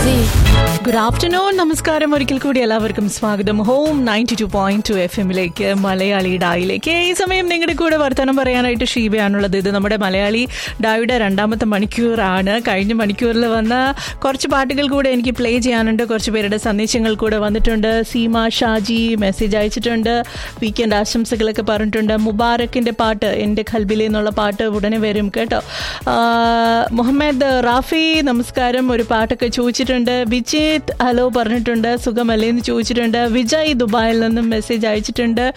easy. Good afternoon നമസ്കാരം ഒരിക്കൽ കൂടി എല്ലാവർക്കും സ്വാഗതം home ninety two point two F എമ്മിലേക്ക് മലയാളി ഡായിലേക്ക് ഈ സമയം നിങ്ങളുടെ കൂടെ വർത്തമാനം പറയാനായിട്ട് ഷീബയാണുള്ളത് ഇത് നമ്മുടെ മലയാളി ഡായുടെ രണ്ടാമത്തെ മണിക്കൂറാണ് കഴിഞ്ഞ മണിക്കൂറിൽ വന്ന കുറച്ച് പാട്ടുകൾ കൂടെ എനിക്ക് പ്ലേ ചെയ്യാനുണ്ട് കുറച്ച് പേരുടെ സന്ദേശങ്ങൾ കൂടെ വന്നിട്ടുണ്ട് സീമ ഷാജി മെസ്സേജ് അയച്ചിട്ടുണ്ട് വീക്കെൻഡ് ആശംസകളൊക്കെ പറഞ്ഞിട്ടുണ്ട് മുബാറക്കിന്റെ പാട്ട് എൻ്റെ ഖൽബിലെ എന്നുള്ള പാട്ട് ഉടനെ വരും കേട്ടോ ആ, മുഹമ്മദ് റാഫി നമസ്കാരം ഒരു പാട്ടൊക്കെ ചോദിച്ചിട്ടുണ്ട് വിജേത് ഹലോ പറഞ്ഞിട്ടുണ്ട് സുഖമല്ലേ എന്ന് ചോദിച്ചിട്ടുണ്ട് വിജയ് ദുബായിൽ നിന്നും മെസ്സേജ് അയച്ചിട്ടുണ്ട്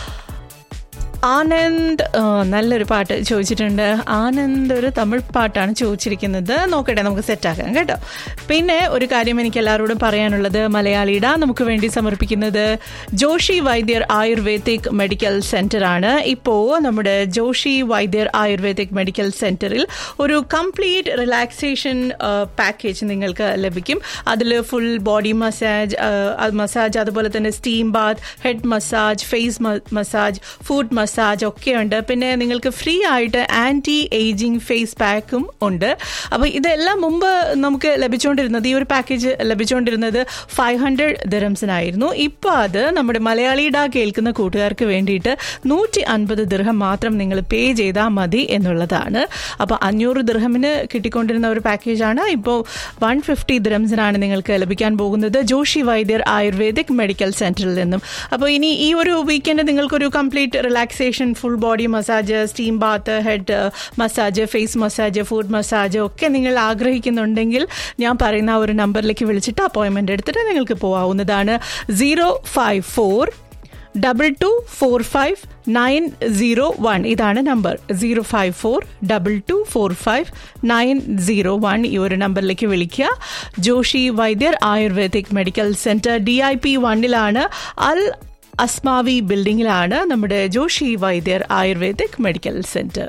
ആനന്ദ് ആ, നല്ലൊരു പാട്ട് ചോദിച്ചിട്ടുണ്ട് ആനന്ദ് ഒരു തമിഴ് പാട്ടാണ് ചോദിച്ചിരിക്കുന്നത് നോക്കട്ടെ നമുക്ക് സെറ്റാക്കാം കേട്ടോ പിന്നെ ഒരു കാര്യം എനിക്ക് എല്ലാവരോടും പറയാനുള്ളത് മലയാളിയുടെ നമുക്ക് വേണ്ടി സമർപ്പിക്കുന്നത് Joshi Vaidyar ayurvedic medical centre ആണ് ഇപ്പോൾ നമ്മുടെ ജോഷി വൈദ്യർ ആയുർവേദിക് മെഡിക്കൽ സെന്ററിൽ ഒരു കംപ്ലീറ്റ് റിലാക്സേഷൻ പാക്കേജ് നിങ്ങൾക്ക് ലഭിക്കും അതിൽ ഫുൾ ബോഡി മസാജ് മസാജ് അതുപോലെ തന്നെ steam bath head massage face massage foot massage ഒക്കെ ഉണ്ട് പിന്നെ നിങ്ങൾക്ക് ഫ്രീ ആയിട്ട് ആൻറ്റി ഏജിങ് ഫേസ് പാക്കും ഉണ്ട് അപ്പോൾ ഇതെല്ലാം മുമ്പ് നമുക്ക് ലഭിച്ചുകൊണ്ടിരുന്നത് ഈ ഒരു പാക്കേജ് ലഭിച്ചുകൊണ്ടിരുന്നത് ഫൈവ് ഹൺഡ്രഡ് ദിറംസിനായിരുന്നു ഇപ്പോൾ അത് നമ്മുടെ മലയാളിയുടെ കേൾക്കുന്ന കൂട്ടുകാർക്ക് വേണ്ടിയിട്ട് നൂറ്റി അൻപത് ദിർഹം മാത്രം നിങ്ങൾ പേ ചെയ്താൽ മതി എന്നുള്ളതാണ് അപ്പോൾ അഞ്ഞൂറ് ദിർഹമിന് കിട്ടിക്കൊണ്ടിരുന്ന ഒരു പാക്കേജാണ് ഇപ്പോൾ വൺ ഫിഫ്റ്റി ദിറംസിനാണ് നിങ്ങൾക്ക് ലഭിക്കാൻ പോകുന്നത് ജോഷി വൈദ്യർ ആയുർവേദിക് മെഡിക്കൽ സെന്ററിൽ നിന്നും അപ്പോൾ ഇനി ഈ ഒരു വീക്കെൻഡ് നിങ്ങൾക്കൊരു complete relaxation full body massage steam bath head massage face massage foot massage ഒക്കെ നിങ്ങൾ ആഗ്രഹിക്കുന്നുണ്ടെങ്കിൽ ഞാൻ പറയുന്ന ആ ഒരു നമ്പറിലേക്ക് വിളിച്ചിട്ട് അപ്പോയിൻമെൻ്റ് എടുത്തിട്ട് നിങ്ങൾക്ക് പോകാവുന്നതാണ് zero five four double two four five nine zero one ഇതാണ് number zero five four double two four five nine zero one ഈ ഒരു നമ്പറിലേക്ക് വിളിക്കുക Joshi Vaidyar ayurvedic medical centre D I P വണ്ണിലാണ് അൽ അസ്മാവി ബിൽഡിംഗിലാണ് നമ്മുടെ Joshi Vaidyar ayurvedic medical centre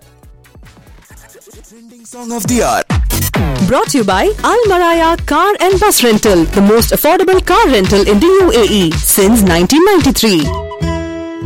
Song of the hour. Brought to you by Al Maraya Car and Bus Rental, the most affordable car rental in the UAE since 1993.